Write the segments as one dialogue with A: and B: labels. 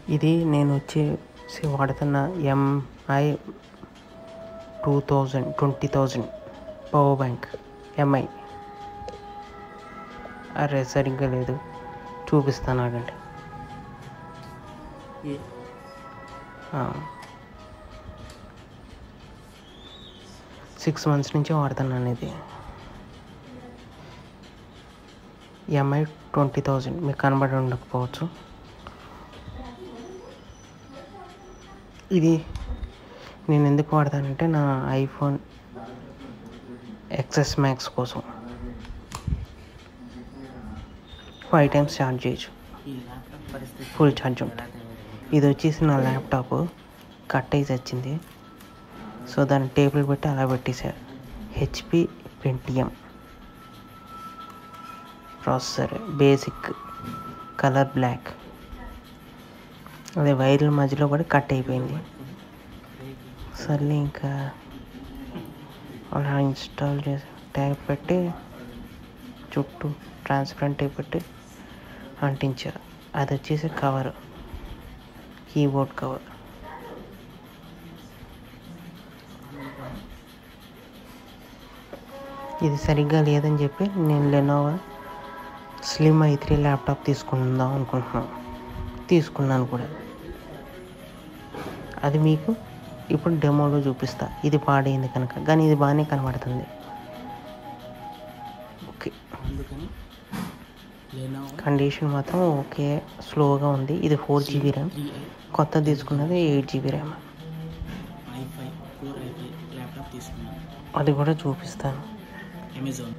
A: ఇది నేను వచ్చేసి వాడుతున్న MI two thousand twenty thousand power bank MI అరే సరిగ్గా లేదు చూపిస్తాను ఆగండి సిక్స్ మంత్స్ నుంచి వాడుతున్నాను ఇది ఎంఐ ట్వంటీ థౌజండ్ మీకు కనబడి ఉండకపోవచ్చు ఇది నేను ఎందుకు వాడతానంటే నా ఐఫోన్ ఎక్సెస్ మ్యాక్స్ కోసం ఫైవ్ టైమ్స్ ఛార్జ్ చేయొచ్చు
B: ఈ ల్యాప్టాప్ పరిస్థితి
A: ఫుల్ ఛార్జ్ ఉంటుంది ఇది వచ్చేసి నా ల్యాప్టాప్ కట్ అయి వచ్చింది సో దాన్ని టేబుల్ పెట్టి అలా పెట్టేశారు HP Pentium processor basic colour black అదే వైర్ల మధ్యలో పడి కట్ అయిపోయింది సర్లే ఇంకా అలా ఇన్స్టాల్ చేసి ట్యాప్ పెట్టి చుట్టూ ట్రాన్స్పరెంట్ టేప్ పెట్టి అంటించారు అది వచ్చేసి కవర్ కీబోర్డ్ కవర్ ఇది సరిగ్గా లేదని చెప్పి నేను Lenovo slim i three laptop తీసుకుందాం అనుకుంటున్నాను తీసుకున్నాను కూడా అది మీకు ఇప్పుడు డెమోలో చూపిస్తా ఇది పాడైంది కనుక కానీ ఇది బాగానే కనబడుతుంది ఓకే
B: అందుకని లెనోవో
A: కండిషన్ మాత్రం ఓకే స్లోగా ఉంది ఇది ఫోర్ జీబీ ర్యామ్
B: త్రీ
A: కొత్త తీసుకున్నది eight GB RAM
B: i five four i five laptop తీసుకున్నాను
A: అది కూడా చూపిస్తాను
B: అమెజాన్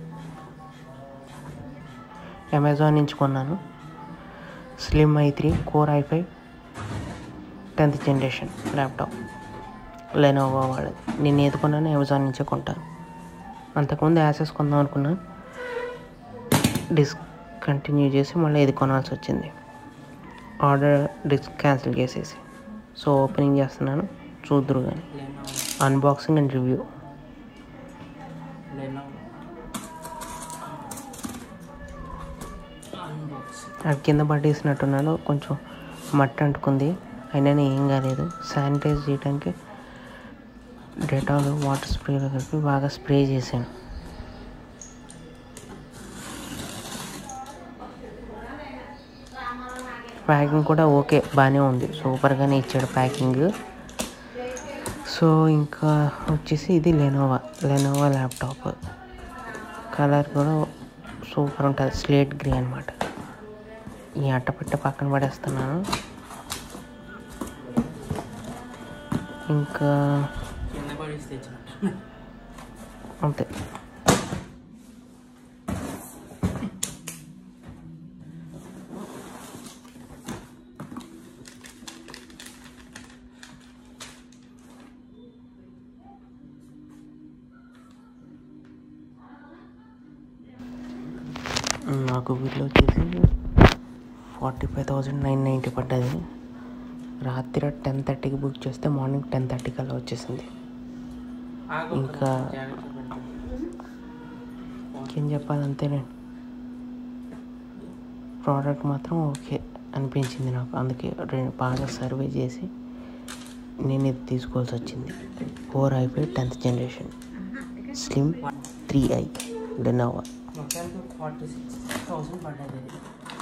A: అమెజాన్ నుంచి కొన్నాను slim i three core i five tenth generation laptop Lenovo వాళ్ళది నేను ఏది కొన్నాను అమెజాన్ నుంచే కొంటాను అంతకుముందు యాసెస్ కొందాం అనుకున్నాను డిస్కంటిన్యూ చేసి మళ్ళీ ఇది కొనాల్సి వచ్చింది ఆర్డర్ డిస్ క్యాన్సిల్ చేసేసి సో ఓపెనింగ్ చేస్తున్నాను చూద్దరు కానీ
B: Lenovo
A: unboxing and review
B: Lenovo unbox
A: అది కింద పట్టేసినట్టున్నాను కొంచెం మట్టి అంటుకుంది అయినా ఏం కాలేదు శానిటైజ్ చేయడానికి డెటాల్ వాటర్ స్ప్రేలో కలిపి బాగా స్ప్రే చేశాను ప్యాకింగ్ కూడా ఓకే బాగానే ఉంది సూపర్గానే ఇచ్చాడు ప్యాకింగ్ సో ఇంకా వచ్చేసి ఇది లెనోవా లెనోవా ల్యాప్టాప్ కలర్ కూడా సూపర్ ఉంటుంది స్లేట్ గ్రే అనమాట ఈ అట్టపెట్ట పక్కన పడేస్తున్నాను ఇంకా
B: కింద పడేసి తెచ్చినట్టు
A: అంతే నాకు వీళ్ళు వచ్చేసి forty five thousand nine ninety పడ్డది రాత్రి టెన్ థర్టీకి బుక్ చేస్తే మార్నింగ్ టెన్ థర్టీకి అలా వచ్చేసింది ఇంకా ఇంకేం చెప్పాలి అంతేనే ప్రోడక్ట్ మాత్రం ఓకే అనిపించింది నాకు అందుకే రెండు బాగా సర్వే చేసి నేను ఇది తీసుకోవాల్సి వచ్చింది four i five tenth generation slim three i Lenovo
B: మొత్తానికి ఫార్టీ సిక్స్ థౌసండ్ పడ్డది ఇది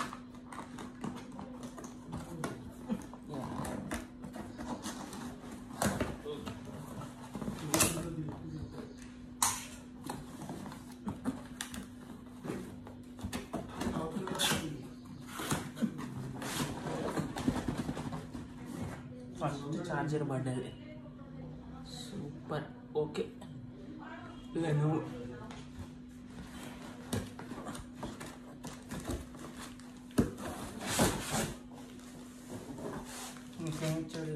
B: ఫస్ట్ ఛార్జర్ పడ్డది సూపర్ ఓకే లెనోవో ఇంకేం ఇచ్చాడు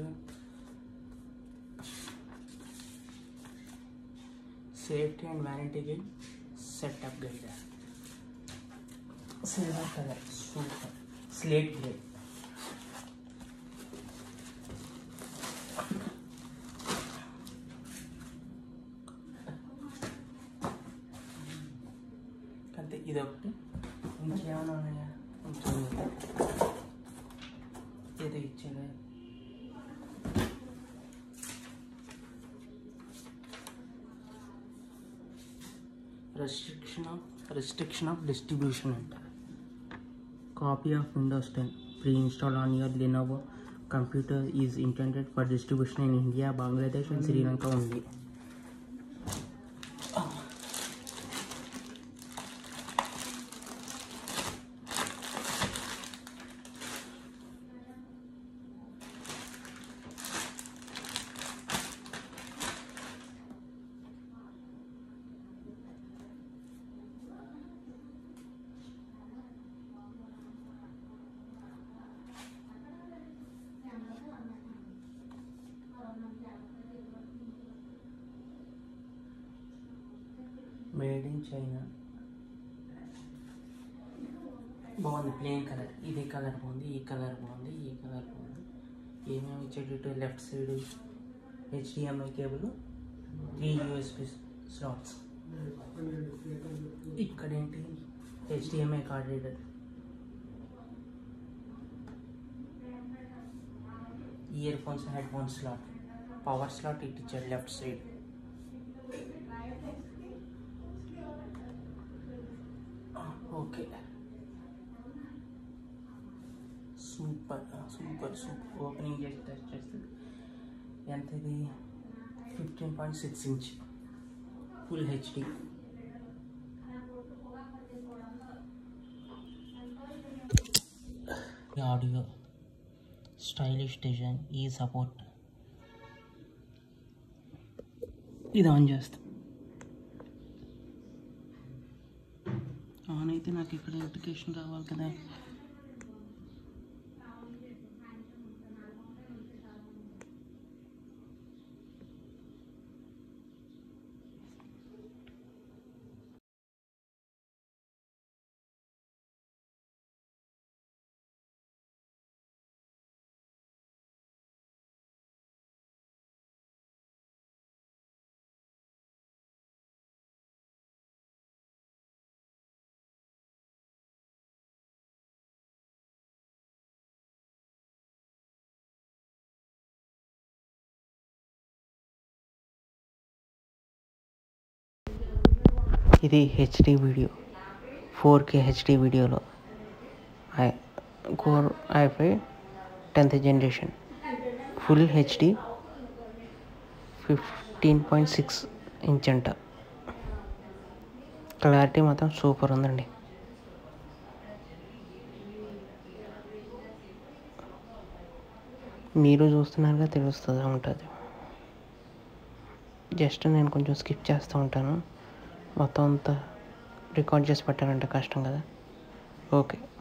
B: సేఫ్టీ అండ్ వ్యారంటీకి setup guide silver colour super slate grey అంతే ఇది ఒకటి ఇంకేమైనా ఉన్నాయా కొంచెం
A: ఏదో ఇచ్చాడు restriction of restriction of distribution అంట copy of Windows ten pre install on your Lenovo computer is intended for distribution in India Bangladesh and Sri Lanka ఉంది మేడ్ ఇన్ చైనా బాగుంది ప్లేన్ కలర్ ఇది కలర్ బాగుంది ఈ కలర్ బాగుంది ఈ కలర్ బాగుంది ఏమేమి ఇచ్చేటట్టు left side HDMI cable three USB slots ఇక్కడ ఏంటి HDMI card reader earphones headphones slot power slot ఇటు ఇచ్చాడు left side okay super super super opening చేసి టెస్ట్ చేస్తుంది ఎంత ఇది fifteen point six inch full HD audio stylish design ఈ support ఇది ఆన్ చేస్తాం ఆన్ అయితే నాకు ఇక్కడ నోటిఫికేషన్ కావాలి కదా ఇది HD video four K HD వీడియోలో i core i five tenth generation full HD fifteen point six inch అంట క్లారిటీ మాత్రం సూపర్ ఉందండి మీరు చూస్తున్నారుగా తెలుస్తుంది ఉంటుంది జస్ట్ నేను కొంచెం స్కిప్ చేస్తూ ఉంటాను మొత్తం అంతా రికార్డ్ చేసి పెట్టాలంటే కష్టం కదా ఓకే